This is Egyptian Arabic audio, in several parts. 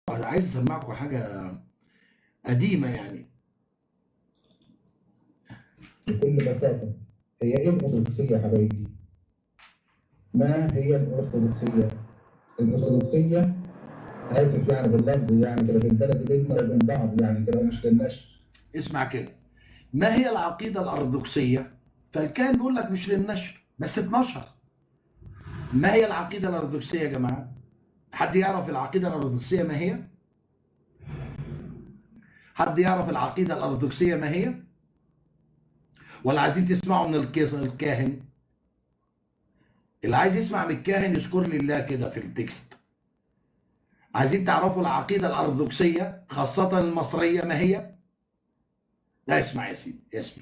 عايز اسمعكم حاجه قديمه يعني بكل بساطة هي إيه الأرثوذكسية يا حبايبي؟ ما هي الأرثوذكسية؟ الأرثوذكسية آسف يعني باللفظ يعني كده في البلد بيننا وبين بعض يعني كده مش للنشر اسمع كده ما هي العقيده الارثوذكسيه فالكاهن بيقول لك مش للنشر بس اتنشر ما هي العقيده الارثوذكسيه يا جماعه حد يعرف العقيده الارثوذكسيه ما هي حد يعرف العقيده الارثوذكسيه ما هي ولا عايزين تسمعوا من الكيس- الكاهن اللي عايز يسمع من الكاهن يذكر لي الله كده في التكست عايزين تعرفوا العقيده الارثوذكسيه خاصه المصريه ما هي لا اسمع يا سيدي اسمع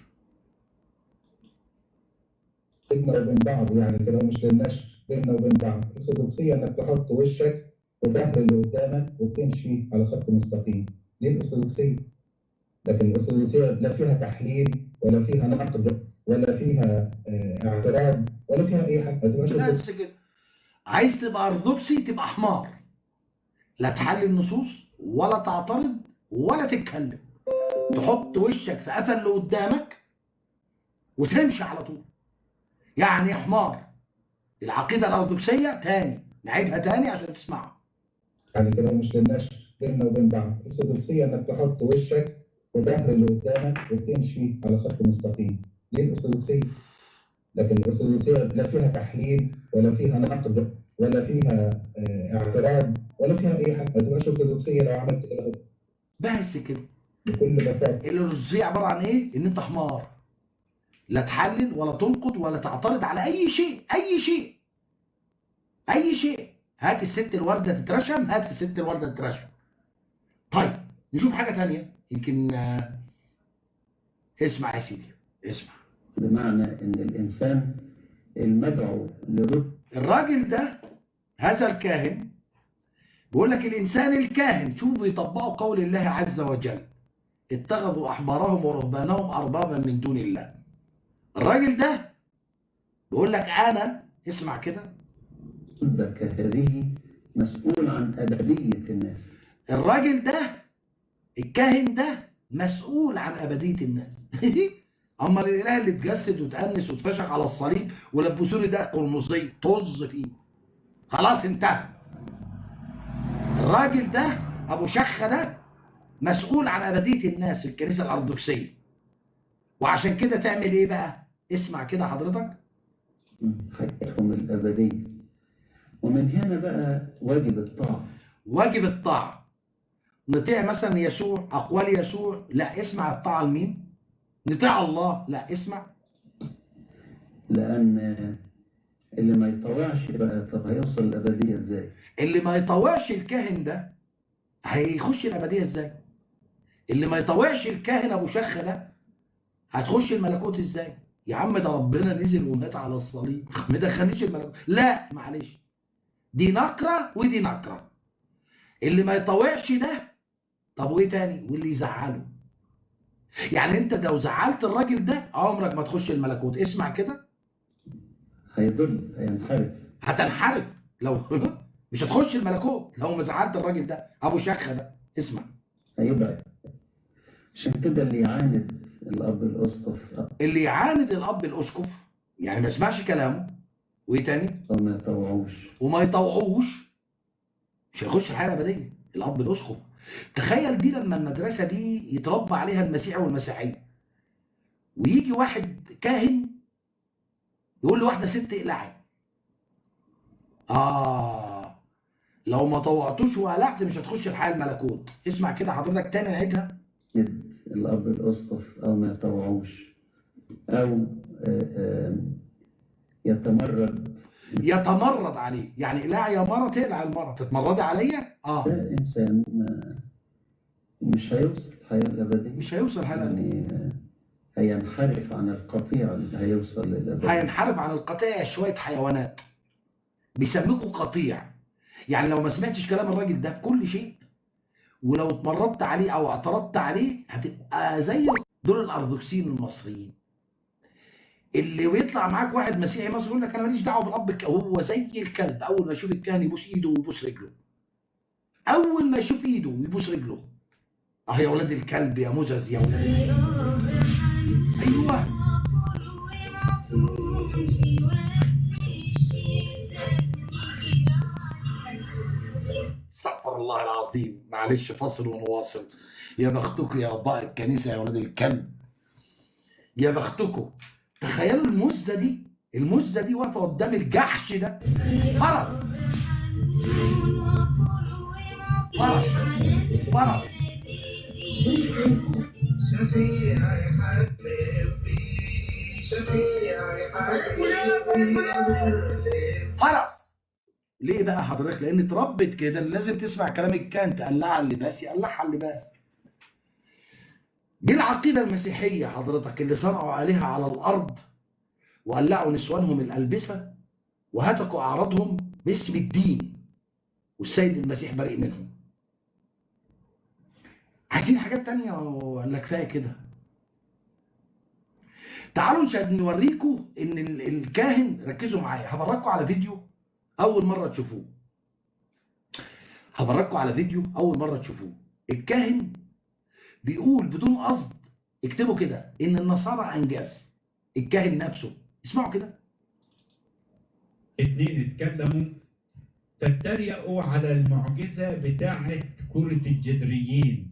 بيننا وبين بعض يعني كده مش للنشر بيننا وبين بعض الأرثوذكسية إنك تحط وشك وظهر اللي قدامك وبتمشي على خط مستقيم دي الأرثوذكسية لكن الأرثوذكسية لا فيها تحليل ولا فيها نقد ولا فيها آه، اعتراض ولا فيها أي حاجة ما تبقاش بس كده عايز تبقى ارثوذكسي تبقى حمار لا تحلل نصوص ولا تعترض ولا تتكلم تحط وشك في قفا اللي قدامك وتمشي على طول يعني حمار العقيده الارثوذكسيه تاني نعيدها تاني عشان تسمعها يعني كده مش للنشر بيننا وبين بعض الأرثوذكسية إنك تحط وشك وظهر اللي قدامك وبتمشي على خط مستقيم دي الأرثوذكسية لكن الأرثوذكسية لا فيها تحليل ولا فيها نقد ولا فيها آه، اعتراض ولا فيها أي حاجة ما تبقاش أرثوذكسية لو عملت كده بس كده بكل بساطة الارثوذكسيه عباره عن ايه؟ ان انت حمار لا تحلل ولا تنقد ولا تعترض على اي شيء اي شيء اي شيء هات الست الورده تترشم هات الست الورده تترشم طيب نشوف حاجه تانية يمكن آه، اسمع يا سيدي اسمع بمعنى ان الانسان المدعو لرتبه الراجل ده هذا الكاهن بيقول لك الانسان الكاهن شوفوا بيطبقوا قول الله عز وجل اتخذوا احبارهم ورهبانهم اربابا من دون الله الراجل ده بيقول لك انا اسمع كده كهذه مسؤول عن ابديه الناس الراجل ده الكاهن ده مسؤول عن ابديه الناس اما الاله اللي اتجسد وتأنس واتفشخ على الصليب ولبسوا لي ده قرمزيه طز فيه خلاص انتهى الراجل ده ابو شخه ده مسؤول عن ابديه الناس في الكنيسه الارثوذكسيه وعشان كده تعمل ايه بقى اسمع كده حضرتك حياتهم الابديه ومن هنا بقى واجب الطاعه واجب الطاعه نطيع مثلا يسوع اقوال يسوع لا اسمع الطاعه لمين نطيع الله لا اسمع لان اللي ما يطوعش بقى طب هيوصل الابديه ازاي؟ اللي ما يطوعش الكاهن ده هيخش الابديه ازاي اللي ما يطوعش الكاهن ابو شخه ده هتخش الملكوت ازاي يا عم ده ربنا نزل ومات على الصليب ما دخلنيش الملكوت لا معلش دي نقره ودي نقره اللي ما يطوعش ده طب وايه تاني واللي يزعله يعني انت لو زعلت الراجل ده عمرك ما تخش الملكوت اسمع كده هيضل هينحرف هتنحرف لو مش هتخش الملكوت لو ما زعلت الراجل ده ابو شخه ده اسمع هيبعد عشان كده اللي يعاند الاب الاسقف اللي يعاند الاب الاسقف يعني ما يسمعش كلامه وايه تاني او ما يطوعوش وما يطوعوش مش هيخش الحياه الابديه الاب الاسقف تخيل دي لما المدرسه دي يتربى عليها المسيح والمسيحيه ويجي واحد كاهن يقول لواحده ست اقلعي اه لو ما طوعتوش وقلعت مش هتخش الحياه الملكوت اسمع كده حضرتك تاني نعيدها يد الاب الاسقف او ما يطوعوش او آه، آه، يتمرد يتمرد عليه يعني اقلعي يا مره تقلع المره تتمردي عليا اه ده انسان آه، مش هيوصل الحياه الابديه مش هيوصل الحياه الابديه يعني آه، هينحرف عن القطيع اللي هيوصل للابديه هينحرف عن القطيع شويه حيوانات بيسموكوا قطيع يعني لو ما سمعتش كلام الراجل ده في كل شيء ولو اتمردت عليه او اعترضت عليه هتبقى زي دول الارثوذكسيين المصريين اللي بيطلع معاك واحد مسيحي مصري يقول لك انا ماليش دعوه بالاب الك- هو زي الكلب اول ما يشوف الكاهن يبوس ايده ويبوس رجله اول ما يشوف ايده ويبوس رجله اه يا ولاد الكلب يا مزز يا ولاد ال- ايوه استغفر الله العظيم معلش فاصل ونواصل يا بختكم يا اباء الكنيسه يا ولاد الكلب يا بختكم تخيلوا المزه دي المزه دي واقفه قدام الجحش ده فرس فرس فرس شفيعي حبيبي شفيعي حبيبي فرس ليه بقى حضرتك لان اتربت كده لازم تسمع كلام الكان تقلعها اللباس يقلعها اللباس دي العقيده المسيحيه حضرتك اللي صنعوا عليها على الارض وقلعوا نسوانهم الالبسه وهتكوا اعراضهم باسم الدين والسيد المسيح بريء منهم عايزين حاجات تانية ولا كفايه كده تعالوا نشاهد نوريكم ان ال- الكاهن ركزوا معايا هفرجكم على فيديو اول مره تشوفوه هفرجكم على فيديو اول مره تشوفوه الكاهن بيقول بدون قصد اكتبوا كده ان النصارى انجاز الكاهن نفسه اسمعوا كده اتنين اتكلموا فاتريقوا على المعجزة بتاعة كرة الجدريين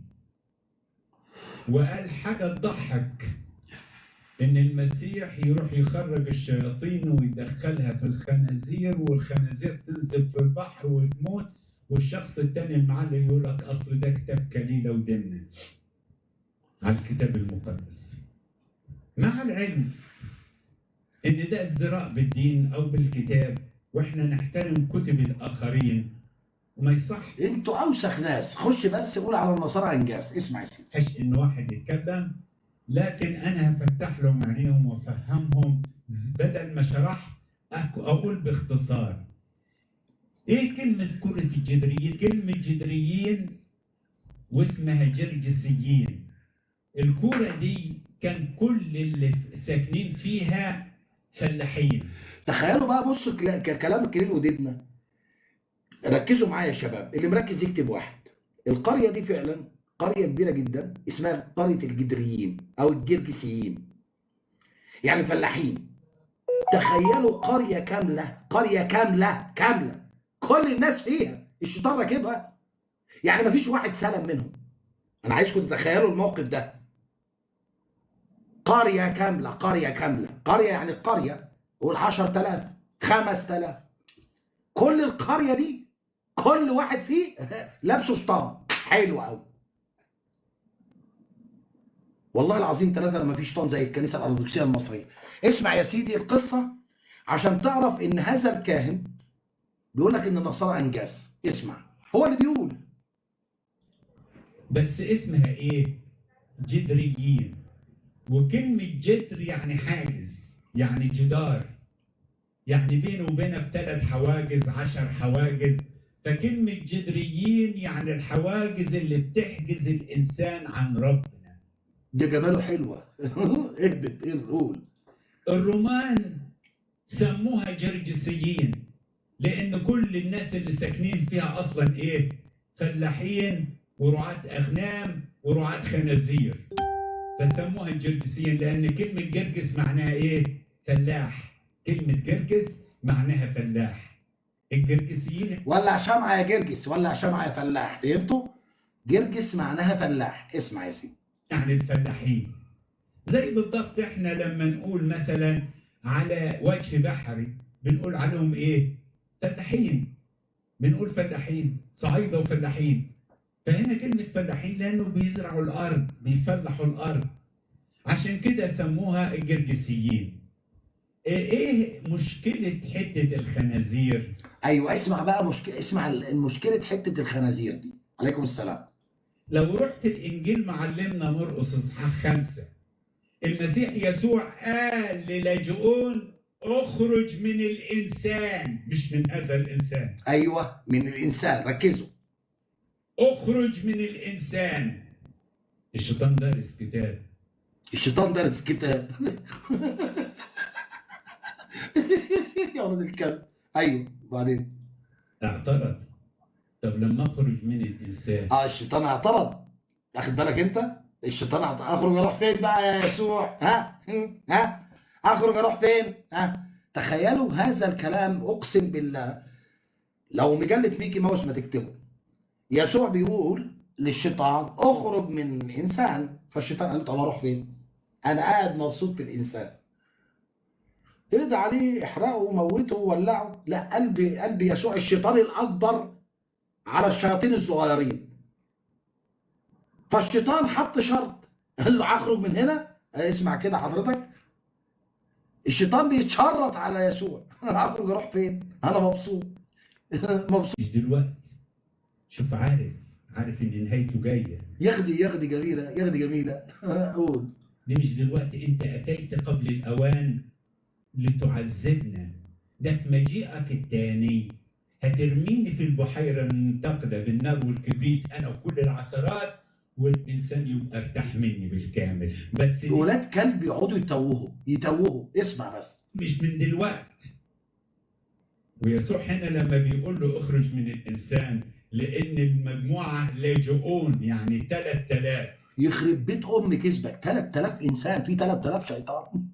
وقال حاجة تضحك إن المسيح يروح يخرج الشياطين ويدخلها في الخنازير والخنازير تنزل في البحر وتموت والشخص التاني المعلم يقول لك أصل ده كتاب كليلة ودمنة على الكتاب المقدس مع العلم ان ده ازدراء بالدين او بالكتاب واحنا نحترم كتب الاخرين وما يصح انتوا اوسخ ناس خش بس قول على النصارى انجاز اسمع يا سيدي حش ان واحد يتكلم لكن انا هفتح لهم عينيهم وافهمهم ز- بدل ما شرحت أك- اقول باختصار ايه كلمة كرة الجدريين؟ كلمة جدريين واسمها جرجسيين الكرة دي كان كل اللي ساكنين فيها فلاحين تخيلوا بقى بصوا كلا- ك- كلام الكليل وديدنا ركزوا معايا يا شباب اللي مركز يكتب واحد القريه دي فعلا قريه كبيره جدا اسمها قريه الجدريين او الجرجسيين يعني فلاحين تخيلوا قريه كامله قريه كامله كامله كل الناس فيها الشيطان راكبها يعني مفيش واحد سلم منهم انا عايزكم تتخيلوا الموقف ده قريه كامله قريه كامله قريه يعني قريه قول 10000 5000 كل القريه دي كل واحد فيه لابسه شطان حلو قوي والله العظيم ثلاثة لما في شيطان زي الكنيسة الأرثوذكسية المصرية اسمع يا سيدي القصة عشان تعرف إن هذا الكاهن بيقول لك إن النصارى أنجاز اسمع هو اللي بيقول بس اسمها ايه؟ جدريين وكلمة جدر يعني حاجز يعني جدار يعني بينه وبينك ثلاث حواجز عشر حواجز فكلمة جدريين يعني الحواجز اللي بتحجز الإنسان عن ربنا ده جماله حلوة اهبط ايه قول الرومان سموها جرجسيين لأن كل الناس اللي ساكنين فيها أصلا إيه؟ فلاحين ورعاة أغنام ورعاة خنازير فسموها الجرجسيين لأن كلمة جرجس معناها إيه؟ فلاح كلمة جرجس معناها فلاح الجرجسيين ولع شمعة يا جرجس ولع شمعة يا فلاح فهمتوا؟ جرجس معناها فلاح اسمع يا سيدي يعني الفلاحين زي بالضبط احنا لما نقول مثلا على وجه بحري بنقول عليهم ايه فلاحين بنقول فلاحين صعيدة وفلاحين فهنا كلمة فلاحين لأنه بيزرعوا الأرض بيفلحوا الأرض عشان كده سموها الجرجسيين ايه إيه مشكلة حتة الخنازير ايوه اسمع بقى مشكلة اسمع ال- مشكلة حتة الخنازير دي عليكم السلام لو رحت الانجيل معلمنا مرقس اصحاح خمسه المسيح يسوع قال للاجئون اخرج من الانسان مش من هذا الانسان ايوه من الانسان ركزوا اخرج من الانسان الشيطان دارس كتاب الشيطان درس كتاب يا ولد الكلب ايوه وبعدين اعترض طب لما اخرج من الانسان اه الشيطان اعترض اخد بالك انت الشيطان اعت- اخرج اروح فين بقى يا يسوع ها هم؟ ها اخرج اروح فين ها تخيلوا هذا الكلام اقسم بالله لو مجله ميكي ماوس ما تكتبه يسوع بيقول للشيطان اخرج من انسان فالشيطان قال له طب اروح فين انا قاعد مبسوط بالانسان اقضي عليه احرقه موته ولعه لا قلب قلب يسوع الشيطان الاكبر على الشياطين الصغيرين فالشيطان حط شرط قال له هخرج من هنا اسمع كده حضرتك الشيطان بيتشرط على يسوع انا هخرج اروح فين انا مبسوط مبسوط مش دلوقتي شوف عارف عارف ان نهايته جايه ياخدي ياخدي جميله ياخدي جميله قول دي مش دلوقتي انت اتيت قبل الاوان لتعذبنا ده في مجيئك الثاني هترميني في البحيره المنتقده بالنار والكبريت انا وكل العثرات والانسان يبقى ارتاح مني بالكامل بس دي ولاد كلب يقعدوا يتوهوا يتوهوا اسمع بس مش من دلوقتي ويسوع هنا لما بيقول له اخرج من الانسان لان المجموعه لاجئون يعني 3000 يخرب بيت ام كذبك 3000 انسان في 3000 شيطان